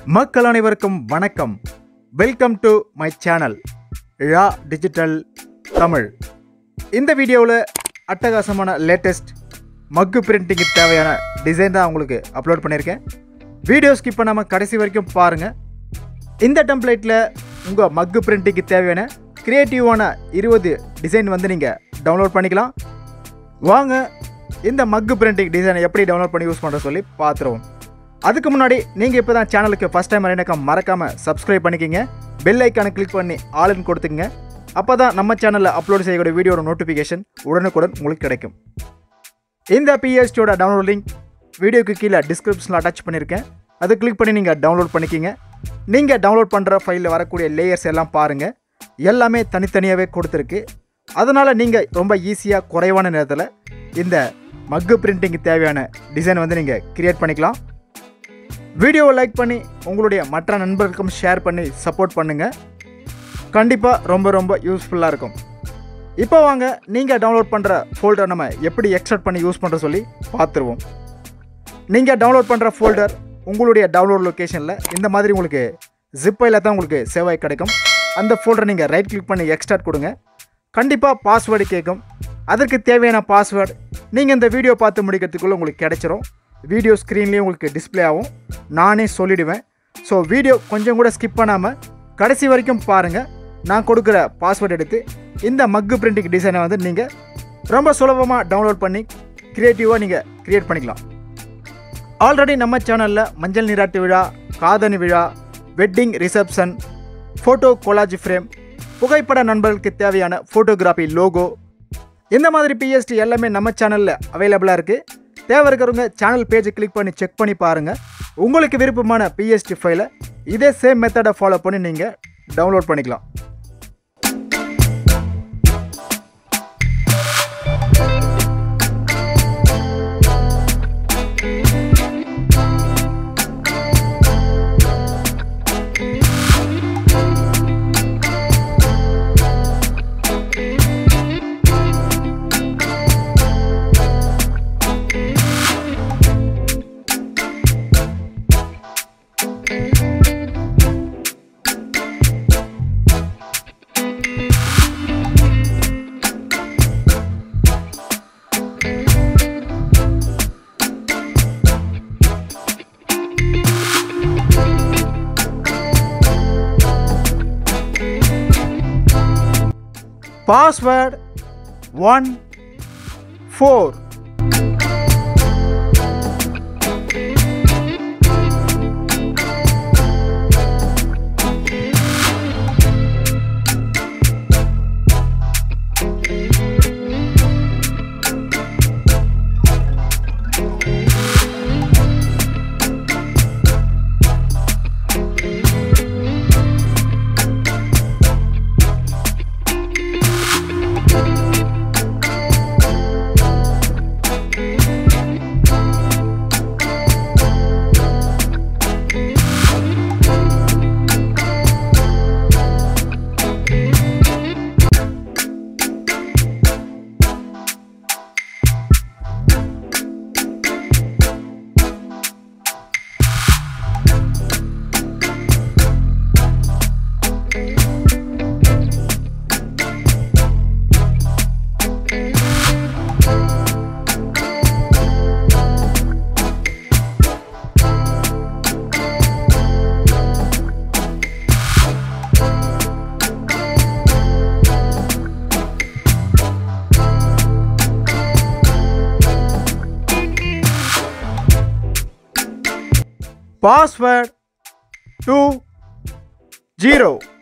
மக்கள் அனைவருக்கும் வணக்கம் வெல்கம் டு மை சேனல் ழா டிஜிட்டல் தமிழ் இந்த வீடியோவில் அட்டகாசமான லேட்டஸ்ட் மக்கு பிரிண்டிங்க்கு தேவையான டிசைன் தான் உங்களுக்கு அப்லோட் பண்ணியிருக்கேன் வீடியோ ஸ்கிப் பண்ணாமல் கடைசி வரைக்கும் பாருங்கள் இந்த டெம்ப்ளேட்டில் உங்கள் மக்கு பிரிண்டிங்க்கு தேவையான கிரியேட்டிவான இருபது டிசைன் வந்து நீங்கள் டவுன்லோட் பண்ணிக்கலாம் வாங்க இந்த மக்கு பிரிண்டிங் டிசைனை எப்படி டவுன்லோட் பண்ணி யூஸ் பண்ணுற சொல்லி பார்த்துருவோம் அதுக்கு முன்னாடி நீங்கள் இப்போ தான் சேனலுக்கு ஃபஸ்ட் டைம் வரேனாக்கா மறக்காமல் சப்ஸ்கிரைப் பண்ணிக்கிங்க பெல் ஐக்கானை கிளிக் பண்ணி ஆளுன்னு கொடுத்துங்க அப்போ தான் நம்ம சேனலில் அப்லோட் செய்யக்கூடிய வீடியோட நோட்டிஃபிகேஷன் உடனுக்குடன் உங்களுக்கு கிடைக்கும் இந்த பிஎஸ்டியோட டவுன்லோட் லிங்க் வீடியோக்கு கீழே டிஸ்கிரிப்ஷனில் அட்டாச் பண்ணியிருக்கேன் அதை கிளிக் பண்ணி நீங்கள் டவுன்லோட் பண்ணிக்கிங்க நீங்கள் டவுன்லோட் பண்ணுற ஃபைலில் வரக்கூடிய லேயர்ஸ் எல்லாம் பாருங்கள் எல்லாமே தனித்தனியாகவே கொடுத்துருக்கு அதனால் நீங்கள் ரொம்ப ஈஸியாக குறைவான நேரத்தில் இந்த மக்கு பிரிண்டிங்க்கு தேவையான டிசைன் வந்து நீங்கள் கிரியேட் பண்ணிக்கலாம் வீடியோவை லைக் பண்ணி உங்களுடைய மற்ற நண்பர்களுக்கும் ஷேர் பண்ணி சப்போர்ட் பண்ணுங்கள் கண்டிப்பாக ரொம்ப ரொம்ப யூஸ்ஃபுல்லாக இருக்கும் இப்போ வாங்க நீங்கள் டவுன்லோட் பண்ணுற ஃபோல்டர் நம்ம எப்படி எக்ஸ்ட்ராக்ட் பண்ணி யூஸ் பண்ணுற சொல்லி பார்த்துருவோம் நீங்கள் டவுன்லோட் பண்ணுற ஃபோல்டர் உங்களுடைய டவுன்லோட் லொக்கேஷனில் இந்த மாதிரி உங்களுக்கு ஜிப்பையில் தான் உங்களுக்கு சேவ் ஆகி கிடைக்கும் அந்த ஃபோல்டரை நீங்கள் ரைட் கிளிக் பண்ணி எக்ஸ்ட்ராக்ட் கொடுங்க கண்டிப்பாக பாஸ்வேர்டு கேட்கும் அதற்கு தேவையான பாஸ்வேர்டு நீங்கள் இந்த வீடியோ பார்த்து முடிக்கிறதுக்குள்ளே உங்களுக்கு கிடைச்சிரும் வீடியோ ஸ்க்ரீன்லேயும் உங்களுக்கு டிஸ்ப்ளே ஆகும் நானே சொல்லிடுவேன் ஸோ வீடியோ கொஞ்சம் கூட ஸ்கிப் பண்ணாமல் கடைசி வரைக்கும் பாருங்கள் நான் கொடுக்குற பாஸ்வேர்டு எடுத்து இந்த மக்கு பிரிண்டிங் டிசைனை வந்து நீங்கள் ரொம்ப சுலபமாக டவுன்லோட் பண்ணி க்ரியேட்டிவாக நீங்கள் க்ரியேட் பண்ணிக்கலாம் ஆல்ரெடி நம்ம சேனலில் மஞ்சள் நீராட்டு விழா காதணி விழா wedding reception photo collage frame புகைப்பட நண்பர்களுக்கு தேவையான ஃபோட்டோகிராஃபி லோகோ இந்த மாதிரி பிஎஸ்டி எல்லாமே நம்ம சேனலில் அவைலபிளாக இருக்குது தேவை இருக்கிறவங்க சேனல் பேஜை கிளிக் பண்ணி செக் பண்ணி பாருங்கள் உங்களுக்கு விருப்பமான பிஎஸ்டி ஃபைலை இதே சேம் மெத்தடை ஃபாலோ பண்ணி நீங்கள் டவுன்லோட் பண்ணிக்கலாம் password one four password two zero